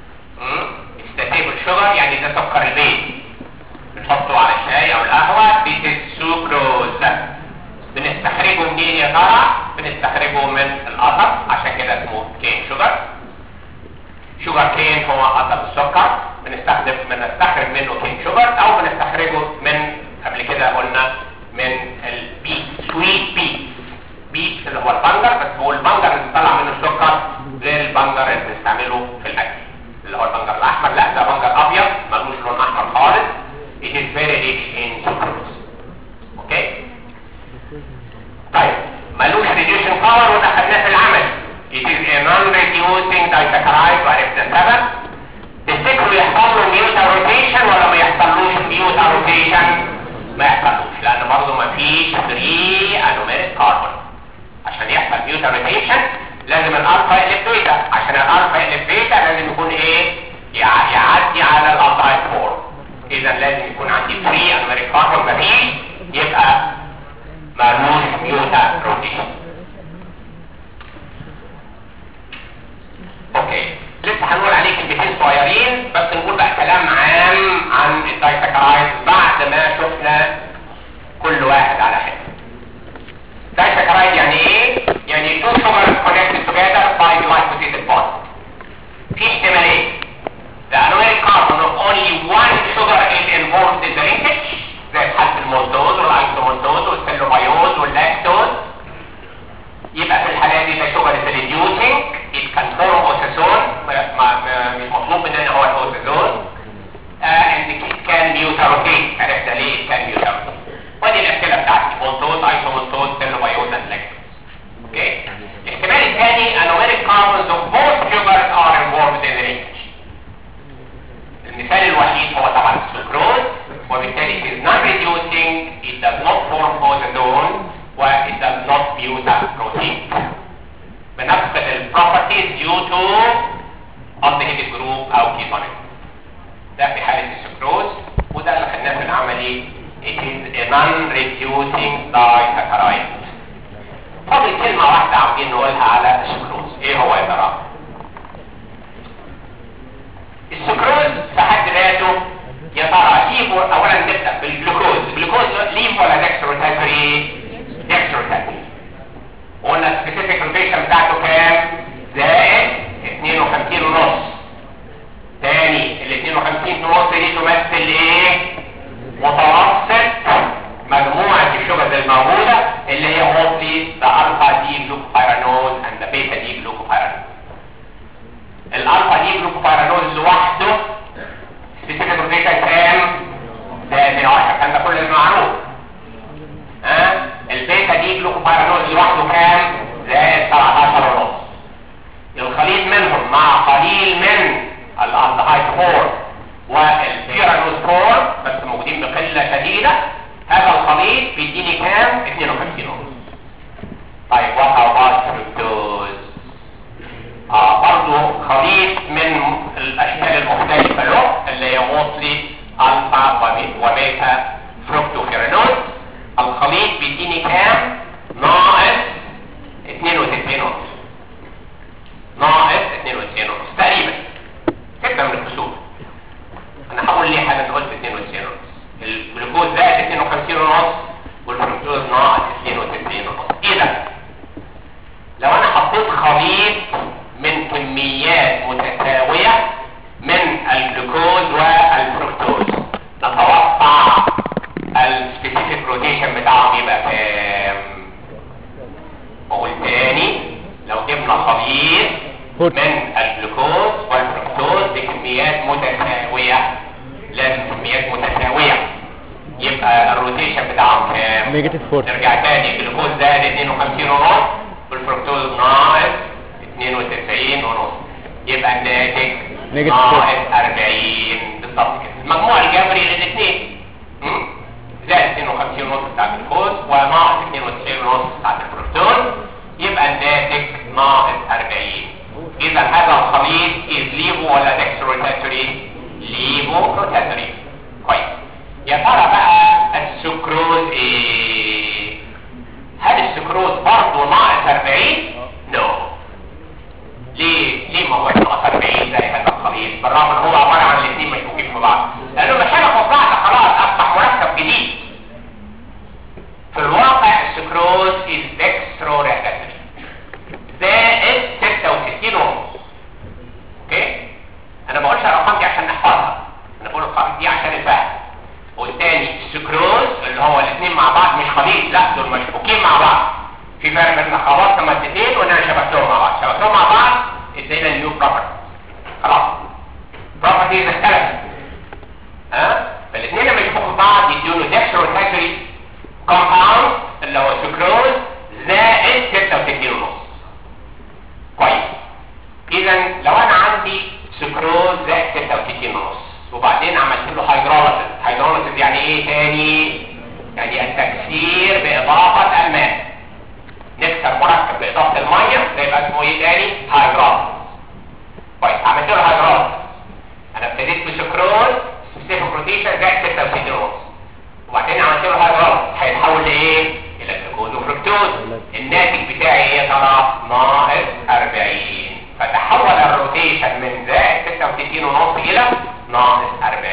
ده تيبل شوجر يعني ده سكر البيت بنحطه على الشاي او القهوه This is sucrose بنستخرجه منين يا ترى بنستخرجه من القصب عشان كده اسمه كين شوجر شوجر كين هو قصب السكر بنستخدم بنستخرج منه كين شوجر او بنستخرجه من قبل كده قلنا من البيت سويت بيت بيت اللي هو البنجر بس هو البنجر اللي بيطلع منه السكر غير البنجر اللي بنستعمله في الاكل اللي هو البنجر الاحمر لا ده بنجر ابيض ملوش لون احمر خالص it is very rich in sucrose اوكي طيب ملوش reducing power وده خدناه في العمل it is a non-reducing disaccharide وعرفنا السبب تفتكروا يحصل له ميوتا روتيشن ولا ما يحصلوش ميوتا روتيشن ما يحصلوش لان برضه ما فيش فري انوميريك كاربون عشان يحصل ميوتا روتيشن لازم الالفا يقلب بيتا عشان الالفا يقلب بيتا لازم يكون ايه يع- يعدي على الالدايد فورم اذا لازم يكون عندي فري انوميريك كاربون ما فيش يبقى ملوش ميوتا روتيشن اوكي لسه هنقول عليه كلمتين صغيرين بس نقول بقى كلام عام عن الدايساكرايد بعد ما شفنا كل واحد على حته دايساكرايد يعني ايه يعني two sugars connected together by glycosylated bond في احتمالين the annual carbon of only one sugar is involved in the linkage زي في حالة المولتوز والايسومولتوز والسلوبيوز واللاكتوز يبقى في الحالة دي ده sugar is reducing it can form oxazone ما- ما- ما- مش مطلوب مننا هو الاوكسازون uh, and it can mutarocate عرفت ليه it can mutarocate ودي الأسئلة بتاعتي مولتوز ايسومولتوز سلوبيوز and لاكتوز اوكي الاحتمال الثاني anumeric carbons of both sugars are involved in the linkage المثال الوحيد هو طبعا السكروز وبالتالي it is non reducing it does not form ozone و it does not butaprotein بنفقد البروبرتيز due to aldehydic group او ketonic ده في حالة السكروز وده اللي خدناه في العملي it is a non-reducing disaccharide فاضل كلمة واحدة عاوزين نقولها على السكروز ايه هو يا ترى؟ السكروز في حد ذاته يا ترى ليف اولا نبدا بالجلوكوز الجلوكوز ليف ولا دextrose هايبري لوحده كام زائد 17 ونص الخليط منهم مع قليل من الالدهايد 4 والبيرانوز 4 بس موجودين بقله شديده هذا الخليط بيديني كام 52 ونص طيب وات اباوت فركتوز اه برضه خليط من الاشكال المختلفه له اللي هي موصلي الفا وبي- وبيتا فركتوفيرانوز الخليط بيديني كام ناقص 62 ونص ناقص 92 ونص تقريبا كده من الفصول انا هقول ليه حاجه قلت 92 ونص الجلوكوز زائد 52 ونص والفركتوز ناقص 62 ونص ايه ده لو انا حطيت خليط من كميات متساوية من الجلوكوز والفركتوز نتوقع السبيسيفيك روتيشن بتاعهم يبقى كام اقول تاني لو جبنا خليط فوت. من الجلوكوز والفركتوز بكميات متساوية لازم كميات متساوية يبقى الروتيشن بتاعهم كام نيجاتيف 40 نرجع تاني الجلوكوز زائد 52 ونص والفركتوز ناقص 92 ونص يبقى الناتج Negative ناقص 40 بالظبط كده المجموع الجبري للاثنين م? زائد 52 ونص بتاع الجلوكوز وناقص 92 ونص بتاع الفركتوز يبقى الناتج ناقص 40 اذا هذا الخليط از ليفو ولا ديكسترو روتاتوري ليفو روتاتوري كويس يا ترى بقى السكروز ايه هل السكروز برضه ناقص 40 نو ليه ليه ما هو ناقص 40 زي هذا الخليط بالرغم ان هو عباره عن الاثنين مشبوكين في بعض لانه مش انا فضعت خلاص افتح مركب جديد في الواقع السكروز از ديكسترو ريتاتوري زائد 66 ونص اوكي انا ما بقولش الارقام دي عشان نحفظها انا بقول الارقام دي عشان الفهم والتاني السكروز اللي هو الاثنين مع بعض مش خليط لا دول مشبوكين مع بعض في فرق بين خلطت مادتين وان انا شبكتهم مع بعض شبكتهم مع بعض ادينا نيو بروبرتي خلاص بروبرتيز اختلفت ها فالاثنين لما يشبكوا بعض يدوني ديكسترو تاكري كومباوند اللي هو سكروز زائد 66 ونص كويس اذا لو انا عندي سكروز زائد 66 ونص وبعدين عملت له هيدروليسيس هيدروليسيس يعني ايه تاني يعني التكسير باضافه الماء نكسر مركب باضافه الميه ده يبقى اسمه ايه تاني هيدروليسيس كويس عملت له هيدروليسيس انا ابتديت بسكروز سبيسيفيك روتيشن زائد 66 ونص وبعدين عملت له هيدروليسيس هيتحول لايه الى جلوكوز وفركتوز الناتج بتاعي ايه يا ترى ناقص 40 فتحول الروتيشن من زائد 66 ونص الى ناقص 40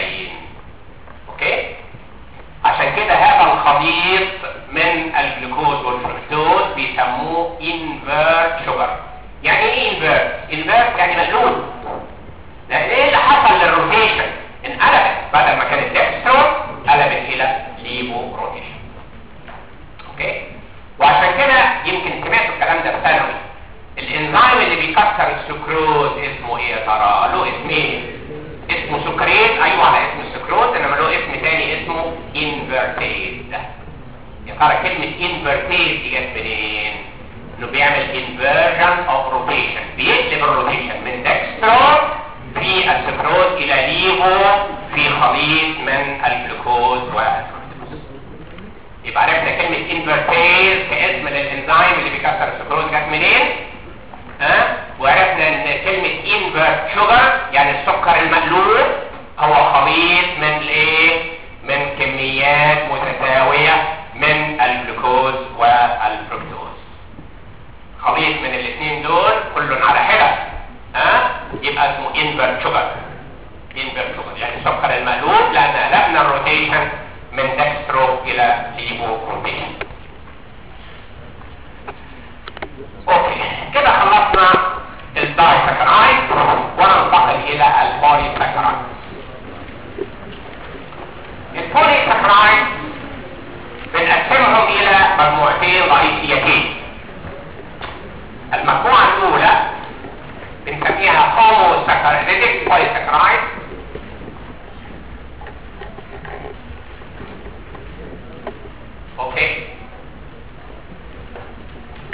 اوكي عشان كده هذا الخليط من الجلوكوز والفركتوز بيسموه انفيرت شوجر يعني ايه انفيرت انفيرت يعني مقلوب لان ايه اللي حصل للروتيشن انقلبت بدل ما كانت ديكسترو قلبت الى ليبو روتيشن اوكي وعشان كده يمكن سمعتوا الكلام ده في ثانوي الانزيم اللي بيكسر السكروز اسمه ايه يا ترى له اسمين اسمه سكريت ايوه على اسم السكروز انما له اسم تاني اسمه انفرتيز يا ترى كلمه انفرتيز دي جت منين انه بيعمل انفيرجن اوف روتيشن بيقلب الروتيشن من دextro في السكروز الى ليفو في خليط من الجلوكوز والفركتوز يبقى عرفنا كلمة انفرتيز كاسم للانزيم اللي بيكسر السكروز جت منين ها وعرفنا ان كلمة انفرت شوجر يعني السكر المقلوب هو خليط من الايه من كميات متساوية من الجلوكوز والفركتوز خليط من الاثنين دول كل على حدة ها يبقى اسمه انفرت شوجر انفرت شوجر يعني السكر المقلوب لان قلبنا الروتيشن من دكسترو الى ليبو روتيشن اوكي كده خلصنا الدايسكرايد وننتقل الى البوليسكرايد البوليسكرايد بنقسمهم الى مجموعتين رئيسيتين المجموعة الاولى بنسميها هوموسكرايديك بوليسكرايد اوكي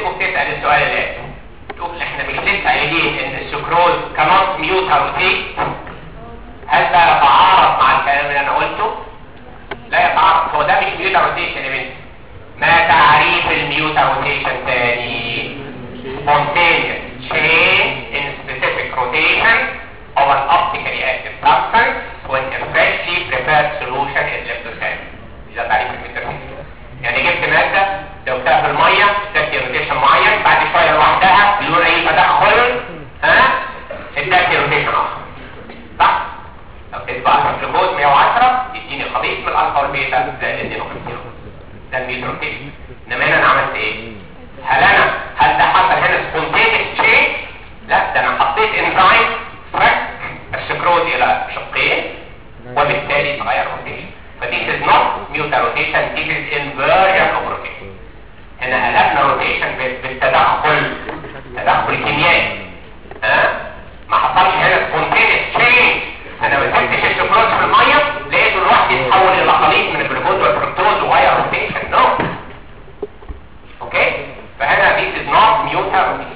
تكتبه بتسال السؤال الاتي تقول احنا مش لسه قايلين ان السكروز كانوت ميوتا روتيت هل ده يتعارض مع الكلام اللي انا قلته لا يتعارض هو ده مش ميوتا روتيشن يا بنتي ما تعريف الميوتا روتيشن تاني spontaneous change in specific rotation of an optically active substance when a freshly prepared solution is left to stand. ده تعريف الميوتا روتيشن يعني جبت مادة دوبتها في المية ادتني روتيشن معين بعد شوية لوحدها بدون اي تدخل ها ادتني روتيشن اخر صح؟ لو تتبع الجلوكوز 110 يديني خليط من الالفا والبيتا زائد 52 ده الميوتا روتيشن انما هنا انا عملت ايه؟ هل انا هل ده حصل هنا سبونتينيس تشينج؟ لا ده انا حطيت انزيم فرق السكروز الى شقين وبالتالي تغير روتيشن فديس از نوت ميوتا روتيشن ديس از انفيرجن اوف روتيشن هنا قلبنا روتيشن بالتدخل تدخل كيميائي ها ما حصلش هنا سبونتينيس تشينج انا ما سبتش السكروز في الميه لقيته لوحده يتحول الى خليط من الجلوكوز والفركتوز وغير روتيشن نو اوكي فهنا this is not mutant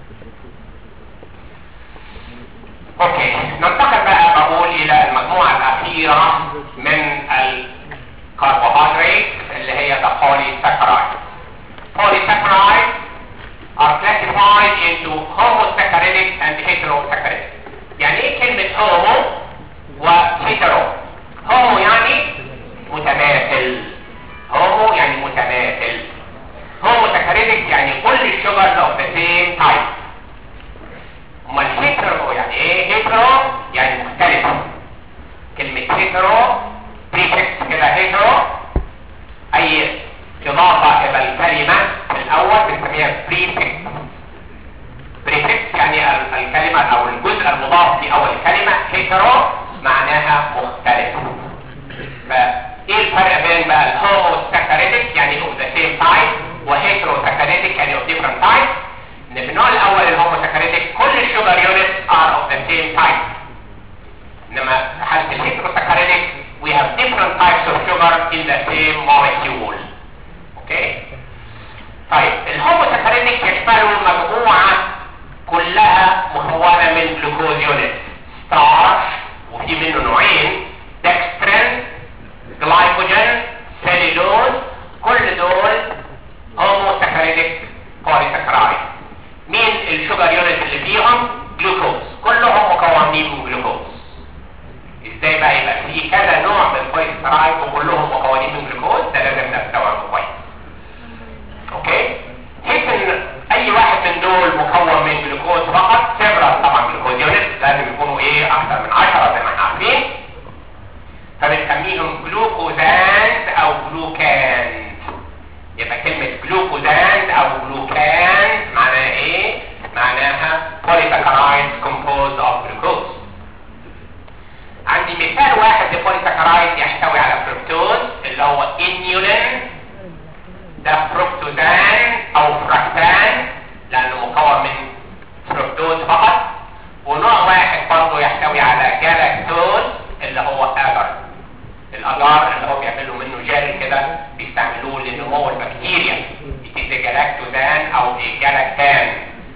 اوكي ننتقل بقى بقول الى المجموعة الاخيرة من الكربوهيدرات اللي هي the polysaccharides polysaccharides are classified into homosaccharidic and heterosaccharidic يعني ايه كلمة homo وhetero homo يعني متماثل homo يعني متماثل homosaccharidic يعني كل الشجر of the same type امال hetero يعني ايه hetero يعني مختلف كلمة hetero prefix كده hetero اي اضافة الى الكلمة في الاول بنسميها prefix prefix يعني ال- الكلمة او الجزء المضاف في اول الكلمة hetero معناها مختلف فايه الفرق بين بقى الهوموساكاريديك يعني of the same type وهيتروساكاريديك يعني of different type ان في النوع الاول الهوموساكاريديك كل الشوجر units are of the same type انما في حالة الهيتروساكاريديك we have different types of sugar in the same molecule اوكي طيب الهوموساكاريديك يشملوا مجموعة كلها مكونة من جلوكوز يونت ستارش وفي منه نوعين دextrin جلايكوجين سيلولوز كل دول هوموساكاريديك بوليساكرايد مين الشوجر يونت اللي فيهم جلوكوز كلهم مكونين من جلوكوز ازاي بقى يبقى في كذا نوع من البوليساكرايد وكلهم مكونين من جلوكوز ده لازم نستوعبه كويس اوكي حيث ان اي واحد من دول مكون من جلوكوز فقط سيبرال طبعا جلوكوز يونت لازم يكونوا ايه اكثر من 10 زي ما احنا عارفين فبنسميهم جلوكوزاند او جلوكاند يبقى كلمة جلوكوزاند او جلوكاند معناها ايه؟ معناها polysaccharides composed of glucose عندي مثال واحد لبوليساكرايد يحتوي على فركتوز اللي هو انيولين ده فركتوزان او فركتان لانه مكون من فركتوز فقط ونوع واحد برضه يحتوي على جالاكتوز اللي هو اجر الاجار اللي هو بيعملوا منه جل كده بيستعملوه لنمو البكتيريا يتيجي جالاكتوزان او جالاكتان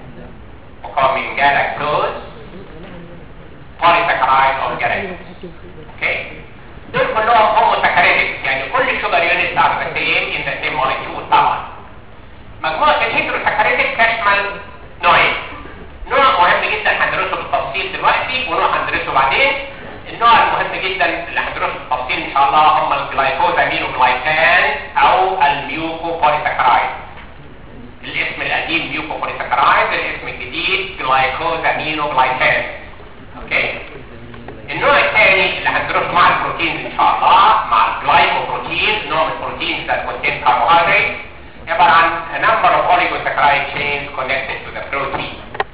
مكون من جالاكتوز polysaccharide of galactose اوكي دول كلهم homosaccharidic يعني كل الشوجر يونت are the same in the same molecule طبعا مجموعة الهيدروساكرايديك تشمل نوعين نوع مهم جدا هندرسه بالتفصيل دلوقتي ونوع هندرسه بعدين النوع المهم جدا اللي هندرسه بالتفصيل ان شاء الله هم الجلايكوزامينو جلايكان او الميوكو بوليساكرايد الاسم القديم ميوكو بوليساكرايد الاسم الجديد جلايكوزامينو جلايكان اوكي النوع الثاني اللي هندرسه مع البروتين ان شاء الله مع الجلايكوبروتين نوع من البروتين that contain carbohydrates عبارة عن a number of oligosaccharide chains connected to the protein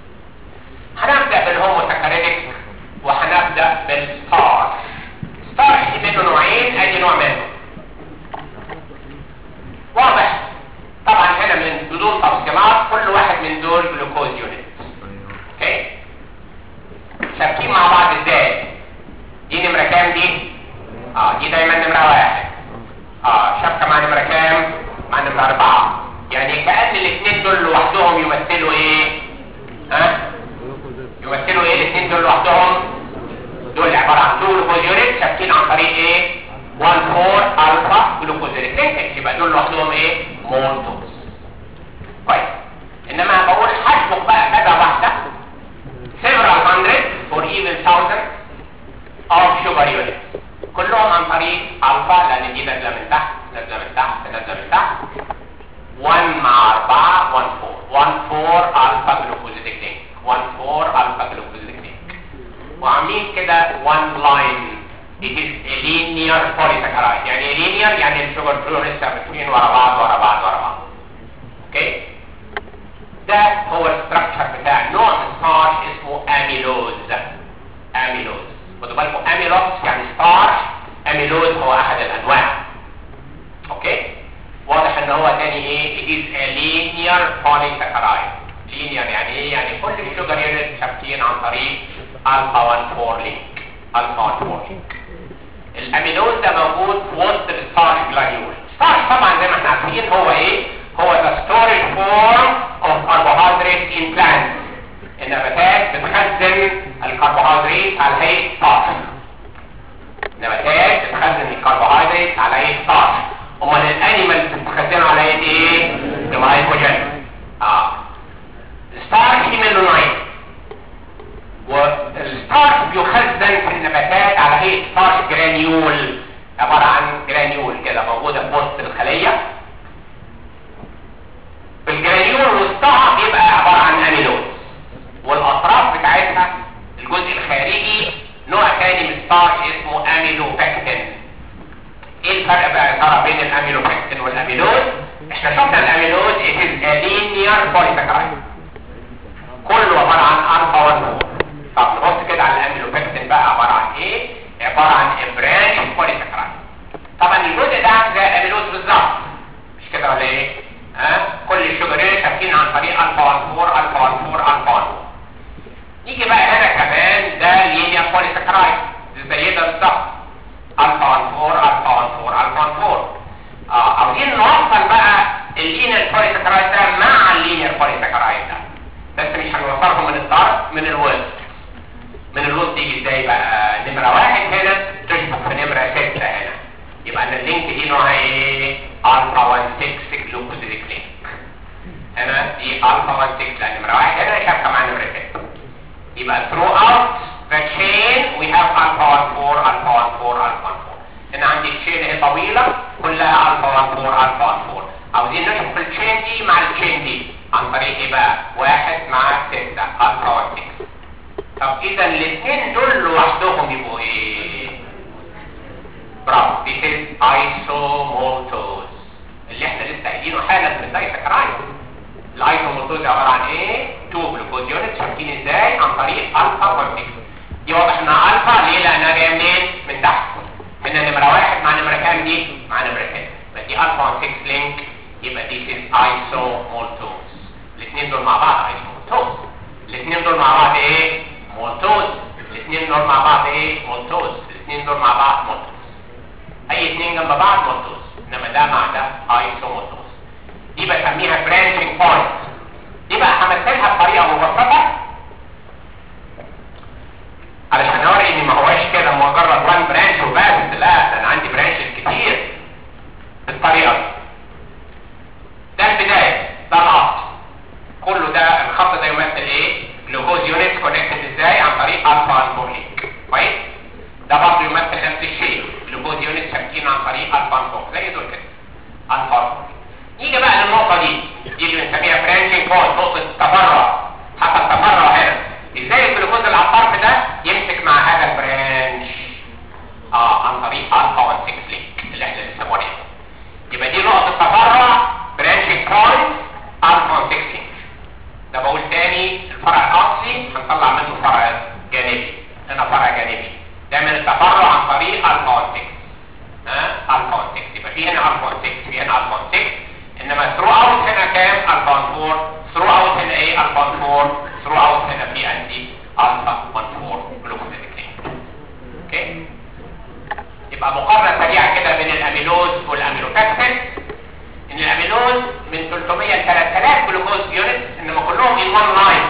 هنبدأ بالهوموساكرايديك وهنبدأ بالستارش ستارش منه نوعين ادي نوع منه واضح طبعا هنا من بدون تفصيلات كل واحد من دول جلوكوز يونت اوكي شابكين مع بعض ازاي دي نمرة كام دي اه دي دايما نمرة واحد اه دول لوحدهم ايه مولتوز كويس انما بقول هسبق بقى كذا واحده several hundred or even thousands of sugar units كلهم عن طريق الفا لان دي نازله من تحت نازله من تحت نازله من تحت 1 مع 4 1 4 1 4 الفا جلوكوزيديك 1 4 الفا جلوكوزيديك وعاملين كده 1 لاين it is a linear polysaccharide يعني linear يعني الشوجر فلو لسه ماشيين ورا بعض ورا بعض ورا بعض اوكي ده هو الستراكشر بتاع نوع من ستارش اسمه اميلوز اميلوز خدوا بالكم اميلوز يعني ستارش اميلوز هو احد الانواع اوكي واضح ان هو تاني ايه it is a linear polysaccharide linear يعني ايه يعني كل الشوجر يونت ثابتين عن طريق الفا 1 4 لينك الفا 1 4 لينك الاميلوز ده موجود في وسط الستارش جلانيول ستارش طبعا زي ما احنا عارفين هو ايه هو the storage form of carbohydrates in plants النباتات بتخزن الكربوهيدرات على هيئه ستارش النباتات بتخزن الكربوهيدرات على هيئه ستارش امال الانيمال بتخزنها على هيئه ايه جلايكوجين اه الستارش في منه نوعين والستارش بيخزن في النباتات على هيئه ستارش جرانيول عباره عن جرانيول كده موجوده في وسط الخليه الجرانيول وسطها بيبقى عباره عن اميلوز والاطراف بتاعتها الجزء الخارجي نوع ثاني من ستارش اسمه اميلوبكتين ايه الفرق بقى يا ترى بين الاميلوبكتين والاميلوز احنا شفنا الاميلوز it is a linear polysaccharide كله عباره عن الفا 1 طب نبص كده على الاميلوبكتين بقى عباره عن ايه عباره عن برانش polysaccharide طبعا الجزء ده زي الاميلوز بالظبط مش كده ولا ايه ها أه؟ كل الشجرين ثابتين عن طريق الفا 1 4 الفا 1 4 الفا 1 نيجي بقى هنا كمان ده لينيا بوليساكرايد زي ده بالظبط الفا 1 4 الفا 1 4 الفا 1 4 اه عاوزين نوصل بقى اللينير بوليساكرايد ده مع اللينير بوليساكرايد ده بس مش هنوصلهم من الطرف من الوسط من الوسط يجي ازاي بقى نمره واحد هنا تشبك في نمره 6 هنا يبقى ان اللينك دي نوعها ايه الفا 16 جلوكوزيديك لينك هنا دي الفا 16 لان نمره واحد هنا شابكه مع نمره 6 يبقى throughout the chain we have alpha 1 4 alpha 1 4 alpha 1 4 هنا عندي الشين اهي طويله كلها الفا 1 4 الفا 1 4 عاوزين نشوف التشين دي مع التشين دي عن طريق ايه بقى واحد مع 6 الفا 1 6 طب اذا الاثنين دول لوحدهم يبقوا ايه برافو this is isomotose اللي احنا لسه قايلينه حالا في الدايسكرايد الايزوموتوز عباره عن ايه؟ تو جلوكوز يونتس شايفين ازاي؟ عن طريق الفا 1 دي واضح انها الفا ليه؟ لانها جايه منين؟ من تحت هنا نمره واحد مع نمره كام دي؟ مع نمره 10 يبقى دي الفا 1 6 لينك يبقى دي is ايزوموتوز الاثنين دول مع بعض ايزوموتوز الاثنين دول مع بعض ايه؟ موتوز الاثنين دول مع بعض ايه؟ موتوز الاثنين دول مع بعض موتوز اي اثنين جنب بعض موتوز انما ده مع ده ايزوموتوز دي بسميها برانشنج بوينت دي بقى همثلها بطريقه مبسطه علشان اوري ان ما هواش كده مجرد وان برانش وبس لا ده انا عندي برانشز كتير بالطريقه دي ده البدايه ده الاصل كله ده الخط ده يمثل ايه جلوكوز يونت كونكتد ازاي عن طريق الفا انبوليك كويس ده برضه يمثل نفس الشيء جلوكوز يونت ثابتين عن طريق الفا انبوليك زي دول كده الفا انبوليك نيجي بقى للنقطة دي دي اللي بنسميها برانشنج بوينت نقطة التفرع حتى التفرع هنا ازاي الجلوكوز اللي على الطرف ده يمسك مع هذا البرانش اه عن طريق الفا 1 6 لينك اللي احنا لسه بوريها يبقى دي نقطة تفرع برانشنج بوينت الفا 1 6 لينك ده بقول تاني الفرع الاصلي هنطلع منه فرع جانبي هنا فرع جانبي ده من التفرع عن طريق الفا 1 6 ها الفا 1 6 يبقى في هنا الفا 1 6 في هنا الفا 1 6 انما ثرو اوت هنا كام الفا 4 ثرو اوت هنا ايه الفا 4 ثرو اوت هنا في عندي الفا 14 جلوكوزيديك اوكي يبقى مقارنه سريعه كده بين الاميلوز والاميلوبكتين ان الاميلوز من 300 ل 3000 جلوكوز يونت انما كلهم ان وان لاين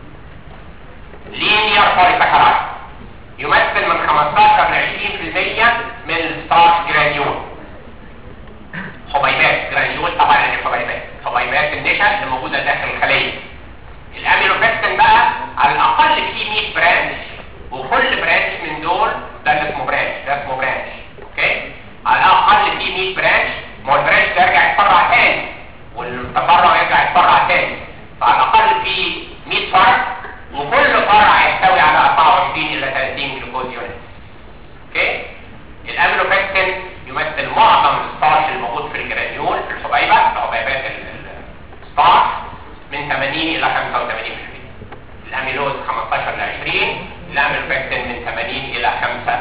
لينير بوليساكرايد يمثل من 15 ل 20% من الستارش جرانيول حبيبات التشا اللي موجوده داخل الخليه الاميلوبكتين بقى على الاقل فيه 100 برانش وكل برانش من دول ده اللي اسمه برانش ده اسمه برانش اوكي على الاقل فيه 100 برانش ما هو البرانش ده يرجع يتفرع تاني والتفرع يرجع يتفرع تاني فعلى الاقل فيه 100 فرع وكل فرع يحتوي على 24 الى 30 جلوكوز يونت اوكي الاميلوبكتين يمثل معظم الستارش الموجود في الجرانيول في الحبيبه حبيبات الستارش من 80 الى 85% الاميلوز 15 ل 20 الاميلوبكتين من 80 الى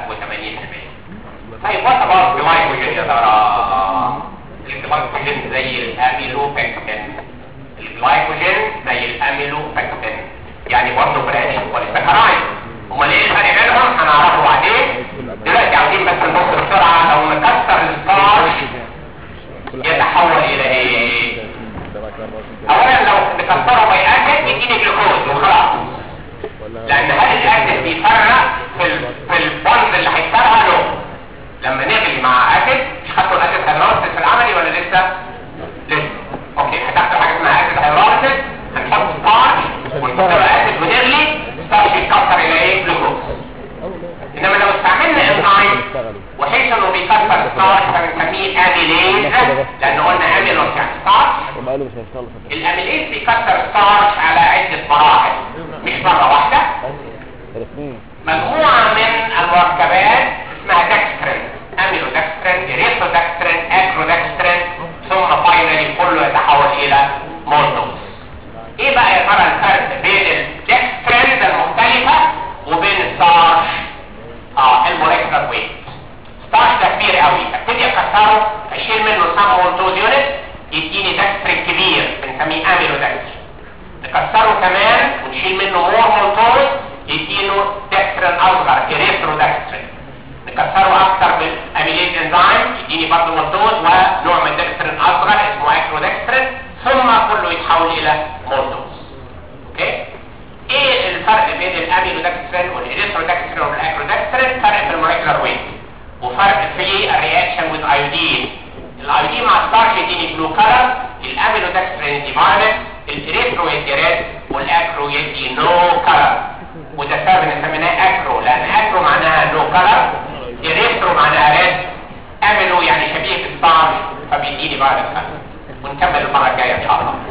85% طيب وات اباوت جلايكوجين يا ترى الجلايكوجين زي الاميلوبكتين الجلايكوجين زي الاميلوبكتين يعني برضه برانش والسكرايد امال ايه الفرق بينهم هنعرفه بعدين دلوقتي عاوزين بس نبص بسرعه لو نكسر الستارش يتحول الى ايه اولا لو نكسره باي اسيد يديني جلوكوز وخلاص لان هل الاسيد بيفرق في ال في البوند اللي هيكسرها له لما نغلي مع اسيد مش خدتوا الاسيد هيدروليسيس في العملي ولا لسه لسه اوكي هتاخدوا حاجه اسمها اسيد هيدروليسيس هنحط ستارش ونحط له اسيد ونغلي ستارش يتكسر الى ايه جلوكوز انما لو استعملنا انزيم وحيث انه بيكسر ستارش فبنسميه اميليز لان قلنا اميلوز يعني ستارش هم قالوا مش هيشتغلوا في الاميليز بيكسر ستارش على عدة مراحل مش مرة واحدة الاثنين مجموعة من المركبات اسمها دكسترين اميلو دكسترين اريثرو دكسترين اكرو دكسترين ثم فاينلي كله يتحول الى مولتوز ايه بقى يا ترى الفرق بين الدكسترينز المختلفة وبين الستارش اه الموليكولار ويت ستارش ده كبير قوي ابتدي اكسره اشيل منه سم مولتوز يونت يديني دكسترين كبير بنسميه اميلو دكسترين نكسره كمان ونشيل منه مور مولتوز يديله دكسترين اصغر اريثرو دكسترين نكسره اكتر بالاميليز انزيم يديني برضه مولتوز ونوع من الدكسترين اصغر اسمه اكرو دكسترين ثم كله يتحول الى مولتوز اوكي ايه الفرق بين الاميلو دكسترين والاريثرو دكسترين والاكرو دكسترين فرق في الموليكولار ويت وفرق في الرياكشن وذ ايودين الايودين مع ستارش يديني بلو كلر الاميلو دكسترين يدي فايلت الاريثرو يدي ريد والاكرو يدي نو كلر وده السبب ان سميناه اكرو لان اكرو معناها نو كلر اريثرو معناها ريد اميلو يعني شبيه بالستارش فبيديني فايلت كلر ونكمل المره الجايه ان شاء الله